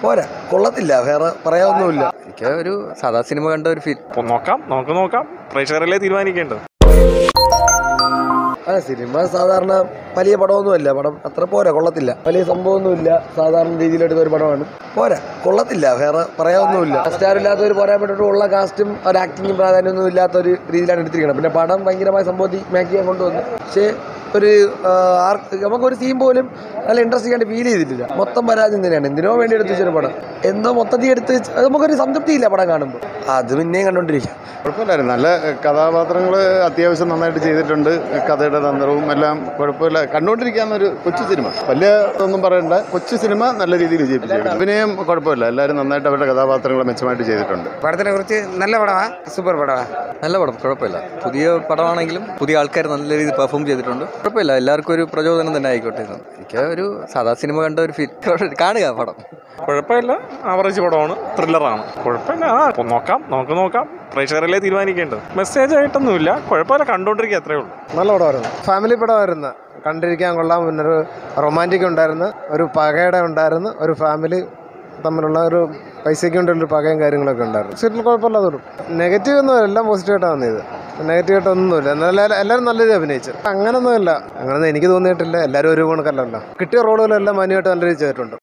പോരാ കൊള്ളത്തില്ല വേറെ പറയാനൊന്നുമില്ല എനിക്ക് ഒരു സാധാ സിനിമ കണ്ട ഒരു ഫീൽ അപ്പോൾ നോക്കാം നമുക്ക് നോക്കാം പ്രേക്ഷകരല്ലേ തീരുമാനിക്കേണ്ടത് ആ സിനിമ സാധാരണ വലിയ പടമൊന്നുമല്ല പടം അത്ര പോരാ കൊള്ളത്തില്ല വലിയ സംഭവമൊന്നുമില്ല സാധാരണ രീതിയിലെടുത്ത ഒരു പടമാണ് പോരാ കൊള്ളത്തില്ല വേറെ പറയാനൊന്നുമില്ല സ്റ്റാർ ഇല്ലാത്തവർ പോരാൻ വേണ്ടിയിട്ട് ഉള്ള കാസ്റ്റും ഒരു ആക്ടിങ്ങും പ്രാധാന്യമൊന്നും ഇല്ലാത്ത ഒരു രീതിയിലാണ് എടുത്തിരിക്കുന്നത് പിന്നെ പടം ഭയങ്കരമായ സംഭവത്തിൽ മേക്ക് ചെയ്യാൻ കൊണ്ടുവന്നു പക്ഷേ ഒരു ആ, ആർക്ക് നമുക്കൊരു സീൻ പോലും നല്ല ഇൻട്രസ്റ്റിംഗ് ആയിട്ട് ഫീൽ ചെയ്തിട്ടില്ല മൊത്തം പരാജയം തന്നെയാണ് എന്തിനോ വേണ്ടി എടുത്ത് വെച്ചൊരു പടം എന്തോ മൊത്തത്തിൽ എടുത്ത് വെച്ച് അത് നമുക്കൊരു സംതൃപ്തിയില്ല പടം കാണുമ്പോൾ അത് പിന്നെയും കണ്ടുകൊണ്ടിരിക്കാം കുഴപ്പമില്ലായിരുന്നു നല്ല കഥാപാത്രങ്ങൾ അത്യാവശ്യം നന്നായിട്ട് ചെയ്തിട്ടുണ്ട് കഥയുടെ തന്ത്രവും എല്ലാം കുഴപ്പമില്ല കണ്ടുകൊണ്ടിരിക്കാവുന്ന ഒരു കൊച്ചു സിനിമ വലിയ ഒന്നും പറയണ്ട കൊച്ചു സിനിമ നല്ല രീതിയിൽ വിജയിപ്പിച്ചിട്ടുണ്ട് അഭിനയം കുഴപ്പമില്ല എല്ലാവരും നന്നായിട്ട് അവരുടെ കഥാപാത്രങ്ങൾ മെച്ചമായിട്ട് ചെയ്തിട്ടുണ്ട് പടത്തിനെ കുറിച്ച് നല്ല പടമാ സൂപ്പർ പടമാ നല്ല പടം കുഴപ്പമില്ല പുതിയ പടമാണെങ്കിലും പുതിയ ആൾക്കാർ നല്ല രീതിയിൽ പെർഫോം ചെയ്തിട്ടുണ്ട് കുഴപ്പമില്ല എല്ലാവർക്കും ഒരു പ്രചോദനം തന്നെ ആയിക്കോട്ടെ ഇത് എനിക്ക് ഒരു സാധാ സിനിമ കണ്ട ഒരു ഫീൽ കാണുക പടം കുഴപ്പമില്ല ആവറേജ് പടമാണ് ത്രില്ലറാണ് കുഴപ്പമില്ല ആ അപ്പോൾ നോക്കാം നമുക്ക് നോക്കാം പ്രേക്ഷകരല്ലേ തീരുമാനിക്കേണ്ടത് മെസ്സേജ് ആയിട്ടൊന്നുമില്ല കുഴപ്പമില്ല കണ്ടുകൊണ്ടിരിക്കുക അത്രേ ഉള്ളൂ നല്ല പടമായിരുന്നു ഫാമിലി പടമായിരുന്നു കണ്ടിരിക്കാൻ കൊള്ളാം പിന്നെ ഒരു റൊമാൻറ്റിക് ഉണ്ടായിരുന്നു ഒരു പകയുടെ ഉണ്ടായിരുന്നു ഒരു ഫാമിലി തമ്മിലുള്ള ഒരു പൈസയ്ക്ക് വേണ്ടിയുള്ള പകയും കാര്യങ്ങളൊക്കെ ഉണ്ടായിരുന്നു സീറ്റിൽ കുഴപ്പമില്ലാതെ നെഗറ്റീവ് ഒന്നും എല്ലാം പോസിറ്റീവായിട്ടാണ് വന്നത് നെഗറ്റീവ് ആയിട്ടൊന്നുമില്ല എന്നാലും എല്ലാവരും നല്ല രീതിയിൽ അഭിനയിച്ചു അങ്ങനൊന്നുമില്ല അങ്ങനൊന്നും എനിക്ക് തോന്നിയിട്ടില്ല എല്ലാവരും ഒരു കണക്കല്ലല്ലോ കിട്ടിയ റോളുകളെല്ലാം മാന്യമായിട്ട് നല്ല രീതിയിൽ ചെയ്തിട്ടുണ്ട്